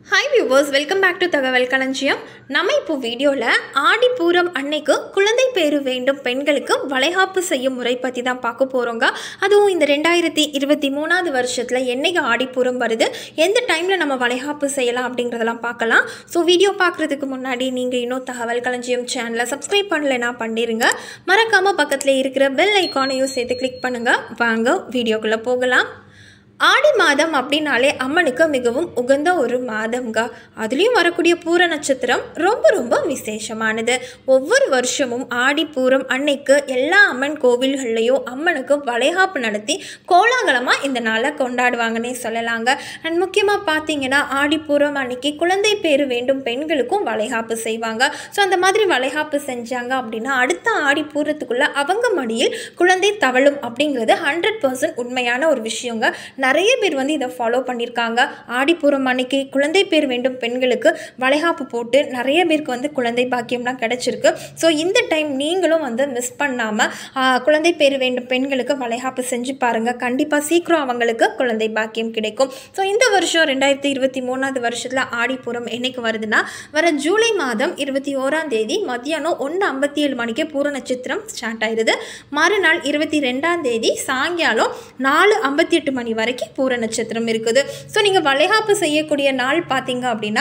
hi viewers welcome back to Thagaval Kalanjiyam நம்ம இப்போ வீடியோவில் ஆடிப்பூரம் அன்னைக்கு குழந்தை பேரு வேண்டும் பெண்களுக்கு வளைகாப்பு செய்யும் முறை பற்றி தான் பார்க்க போகிறோங்க அதுவும் இந்த ரெண்டாயிரத்தி இருபத்தி மூணாவது வருஷத்தில் என்னைக்கு ஆடிப்பூரம் வருது எந்த டைமில் நம்ம வளைகாப்பு செய்யலாம் அப்படிங்கிறதெல்லாம் பார்க்கலாம் ஸோ வீடியோ பார்க்குறதுக்கு முன்னாடி நீங்கள் இன்னும் தகவல் களஞ்சியம் சேனலை சப்ஸ்கிரைப் பண்ணலைன்னா பண்ணிடுங்க மறக்காமல் பக்கத்தில் இருக்கிற பெல் ஐக்கானையும் சேர்த்து கிளிக் பண்ணுங்கள் வாங்க வீடியோக்குள்ளே போகலாம் ஆடி மாதம் அப்படின்னாலே அம்மனுக்கு மிகவும் உகந்த ஒரு மாதம்ங்க அதுலேயும் வரக்கூடிய பூர நட்சத்திரம் ரொம்ப ரொம்ப விசேஷமானது ஒவ்வொரு வருஷமும் ஆடி பூரம் அன்னைக்கு எல்லா அம்மன் கோவில்கள்லையும் அம்மனுக்கு வளைகாப்பு நடத்தி கோலாகலமாக இந்த நாளை கொண்டாடுவாங்கன்னே சொல்லலாங்க அண்ட் முக்கியமாக பார்த்தீங்கன்னா ஆடி பூரம் அன்னைக்கு குழந்தை பேரு வேண்டும் பெண்களுக்கும் வளைகாப்பு செய்வாங்க ஸோ அந்த மாதிரி வளைகாப்பு செஞ்சாங்க அப்படின்னா அடுத்த ஆடி பூரத்துக்குள்ளே அவங்க மடியில் குழந்தை தவழும் அப்படிங்கிறது ஹண்ட்ரட் பர்சன்ட் உண்மையான ஒரு விஷயங்க நிறைய பேர் வந்து இதை ஃபாலோ பண்ணியிருக்காங்க ஆடிப்பூரம் அன்னைக்கு குழந்தை பேர் வேண்டும் பெண்களுக்கு வளைகாப்பு போட்டு நிறைய பேருக்கு வந்து குழந்தை பாக்கியம்லாம் கிடச்சிருக்கு ஸோ இந்த டைம் நீங்களும் வந்து மிஸ் பண்ணாமல் குழந்தை பேர் வேண்டும் பெண்களுக்கு வளைகாப்பு செஞ்சு பாருங்கள் கண்டிப்பாக சீக்கிரம் அவங்களுக்கு குழந்தை பாக்கியம் கிடைக்கும் ஸோ இந்த வருஷம் ரெண்டாயிரத்தி இருபத்தி மூணாவது வருஷத்தில் ஆடிப்பூரம் என்னைக்கு வருதுன்னா வர ஜூலை மாதம் இருபத்தி ஓராம் தேதி மத்தியானம் ஒன்று ஐம்பத்தி ஏழு மணிக்கு பூர நட்சத்திரம் ஸ்டார்ட் ஆயிடுது மறுநாள் இருபத்தி ரெண்டாம் தேதி சாயங்காலம் நாலு ஐம்பத்தி எட்டு மணி வரைக்கும் பூர நட்சத்திரம் இருக்குது ஸோ நீங்கள் வளைகாப்பு செய்யக்கூடிய நாள் பார்த்தீங்க அப்படின்னா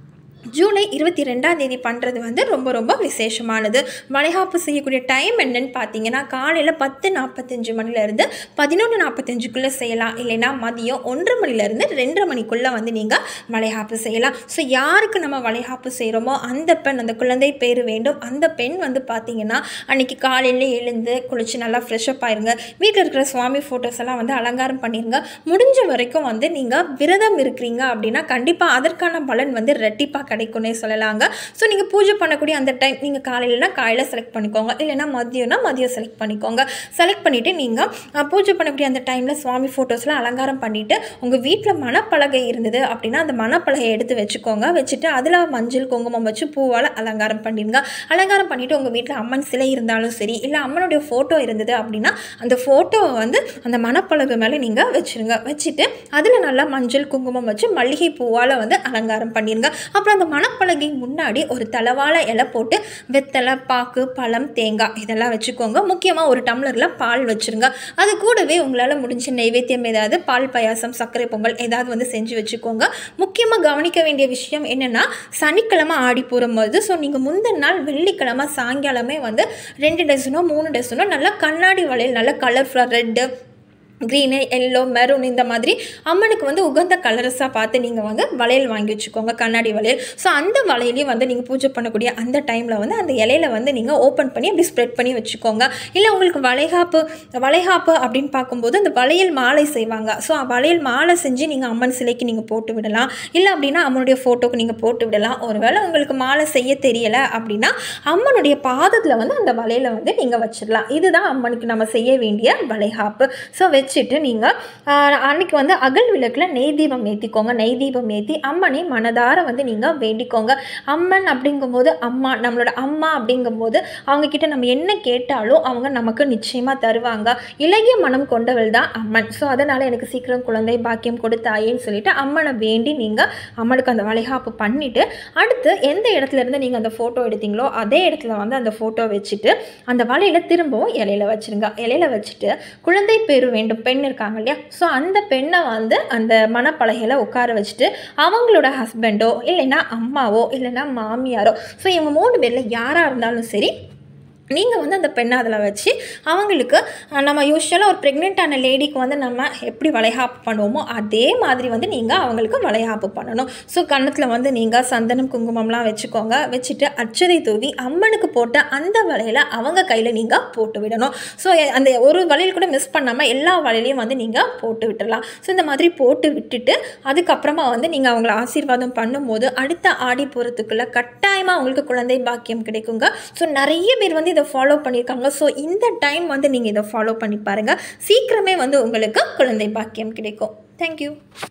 ஜூலை இருபத்தி ரெண்டாம் தேதி பண்ணுறது வந்து ரொம்ப ரொம்ப விசேஷமானது வளைகாப்பு செய்யக்கூடிய டைம் என்னன்னு பார்த்தீங்கன்னா காலையில் பத்து நாற்பத்தஞ்சு மணிலேருந்து பதினொன்று நாற்பத்தஞ்சுக்குள்ளே செய்யலாம் இல்லைன்னா மதியம் ஒன்றரை மணிலேருந்து ரெண்டரை மணிக்குள்ளே வந்து நீங்கள் வளைகாப்பு செய்யலாம் ஸோ யாருக்கு நம்ம வளைகாப்பு செய்கிறோமோ அந்த பெண் அந்த குழந்தை பேர் வேண்டும் அந்த பெண் வந்து பார்த்தீங்கன்னா அன்றைக்கி காலையில் எழுந்து குளித்து நல்லா ஃப்ரெஷ்அப் ஆயிருங்க வீட்டில் இருக்கிற சுவாமி ஃபோட்டோஸ் எல்லாம் வந்து அலங்காரம் பண்ணிடுங்க முடிஞ்ச வரைக்கும் வந்து நீங்கள் விரதம் இருக்கிறீங்க அப்படின்னா கண்டிப்பாக அதற்கான பலன் வந்து ரெட்டிப்பாக கிடைக்கும்னே சொல்லலாங்க ஸோ நீங்கள் பூஜை பண்ணக்கூடிய அந்த டைம் நீங்கள் காலையிலனா காலையில் செலக்ட் பண்ணிக்கோங்க இல்லைனா மதியம்னா மதியம் செலக்ட் பண்ணிக்கோங்க செலக்ட் பண்ணிவிட்டு நீங்கள் பூஜை பண்ணக்கூடிய அந்த டைமில் சுவாமி ஃபோட்டோஸ்லாம் அலங்காரம் பண்ணிவிட்டு உங்கள் வீட்டில் மணப்பலகை இருந்தது அப்படின்னா அந்த மணப்பலகையை எடுத்து வச்சுக்கோங்க வச்சுட்டு அதில் மஞ்சள் குங்குமம் வச்சு பூவால் அலங்காரம் பண்ணிடுங்க அலங்காரம் பண்ணிவிட்டு உங்கள் வீட்டில் அம்மன் சிலை இருந்தாலும் சரி இல்லை அம்மனுடைய ஃபோட்டோ இருந்தது அப்படின்னா அந்த ஃபோட்டோவை வந்து அந்த மணப்பலகை மேலே நீங்கள் வச்சுருங்க வச்சுட்டு அதில் நல்லா மஞ்சள் குங்குமம் வச்சு மல்லிகை பூவால் வந்து அலங்காரம் பண்ணிடுங்க அப்புறம் அந்த மணப்பலகை முன்னாடி ஒரு தலவாழை இலை போட்டு வெத்தலை பாக்கு பழம் தேங்காய் இதெல்லாம் வச்சுக்கோங்க முக்கியமாக ஒரு டம்ளரில் பால் வச்சுருங்க அது கூடவே உங்களால் முடிஞ்ச நைவேத்தியம் ஏதாவது பால் பாயாசம் சர்க்கரை பொங்கல் ஏதாவது வந்து செஞ்சு வச்சுக்கோங்க முக்கியமாக கவனிக்க வேண்டிய விஷயம் என்னென்னா சனிக்கிழமை ஆடி போகும்போது ஸோ நீங்கள் முந்தின நாள் வெள்ளிக்கிழமை சாயங்காலமே வந்து ரெண்டு டசனோ மூணு டசனோ நல்லா கண்ணாடி வளையல் நல்லா கலர்ஃபுல்லாக ரெட்டு க்ரீனு எல்லோ மெரூன் இந்த மாதிரி அம்மனுக்கு வந்து உகந்த கலர்ஸாக பார்த்து நீங்கள் வந்து வளையல் வாங்கி வச்சுக்கோங்க கண்ணாடி வளையல் ஸோ அந்த வளையலையும் வந்து நீங்கள் பூஜை பண்ணக்கூடிய அந்த டைமில் வந்து அந்த இலையில வந்து நீங்கள் ஓப்பன் பண்ணி அப்படி ஸ்ப்ரெட் பண்ணி வச்சுக்கோங்க இல்லை உங்களுக்கு வளைகாப்பு வளைகாப்பு அப்படின்னு பார்க்கும்போது அந்த வளையல் மாலை செய்வாங்க ஸோ வளையல் மாலை செஞ்சு நீங்கள் அம்மன் சிலைக்கு நீங்கள் போட்டு விடலாம் இல்லை அப்படின்னா அம்மனுடைய ஃபோட்டோக்கு நீங்கள் போட்டு விடலாம் ஒருவேளை உங்களுக்கு மாலை செய்ய தெரியலை அப்படின்னா அம்மனுடைய பாதத்தில் வந்து அந்த வளையலை வந்து நீங்கள் வச்சிடலாம் இதுதான் அம்மனுக்கு நம்ம செய்ய வேண்டிய வளைகாப்பு ஸோ வச்சு வச்சுட்டு நீங்கள் அன்றைக்கி வந்து அகல் விளக்கில் நெய் தீபம் ஏற்றிக்கோங்க நெய் தீபம் ஏற்றி அம்மனை மனதார வந்து நீங்கள் வேண்டிக்கோங்க அம்மன் அப்படிங்கும்போது அம்மா நம்மளோட அம்மா அப்படிங்கும்போது அவங்கக்கிட்ட நம்ம என்ன கேட்டாலும் அவங்க நமக்கு நிச்சயமாக தருவாங்க இலகிய மனம் கொண்டவள் தான் அம்மன் ஸோ அதனால் எனக்கு சீக்கிரம் குழந்தை பாக்கியம் கொடுத்தாயேன்னு சொல்லிட்டு அம்மனை வேண்டி நீங்கள் அம்மனுக்கு அந்த வளைகாப்பு பண்ணிவிட்டு அடுத்து எந்த இடத்துல இருந்து நீங்கள் அந்த ஃபோட்டோ எடுத்தீங்களோ அதே இடத்துல வந்து அந்த ஃபோட்டோ வச்சுட்டு அந்த வலையில் திரும்பவும் இலையில வச்சுருங்க இலையில வச்சுட்டு குழந்தை பேரு வேண்டும் பெண் இருக்காங்க இல்லையா ஸோ அந்த பெண்ணை வந்து அந்த மனப்பலகையில் உட்கார வச்சுட்டு அவங்களோட ஹஸ்பண்டோ இல்லைன்னா அம்மாவோ இல்லைன்னா மாமியாரோ ஸோ இவங்க மூணு பேரில் யாராக இருந்தாலும் சரி நீங்கள் வந்து அந்த பெண்ணை அதில் வச்சு அவங்களுக்கு நம்ம யூஸ்வலாக ஒரு ப்ரெக்னென்ட்டான லேடிக்கு வந்து நம்ம எப்படி வளைகாப்பு பண்ணுவோமோ அதே மாதிரி வந்து நீங்கள் அவங்களுக்கு வளைகாப்பு பண்ணணும் ஸோ கன்னத்தில் வந்து நீங்கள் சந்தனம் குங்குமம்லாம் வச்சுக்கோங்க வச்சுட்டு அச்சதை தூவி அம்மனுக்கு போட்ட அந்த வளையலை அவங்க கையில் நீங்கள் போட்டு விடணும் ஸோ அந்த ஒரு வளையல் கூட மிஸ் பண்ணாமல் எல்லா வளையலையும் வந்து நீங்கள் போட்டு விட்டுடலாம் ஸோ இந்த மாதிரி போட்டு விட்டுட்டு அதுக்கப்புறமா வந்து நீங்கள் அவங்கள ஆசீர்வாதம் பண்ணும்போது அடுத்த ஆடி போகிறதுக்குள்ளே கட்டாயமாக அவங்களுக்கு குழந்தை பாக்கியம் கிடைக்குங்க ஸோ நிறைய பேர் வந்து இதை இதை ஃபாலோ பண்ணியிருக்காங்க ஸோ இந்த டைம் வந்து நீங்கள் இதை ஃபாலோ பண்ணி பாருங்கள் சீக்கிரமே வந்து உங்களுக்கு குழந்தை பாக்கியம் கிடைக்கும் தேங்க்யூ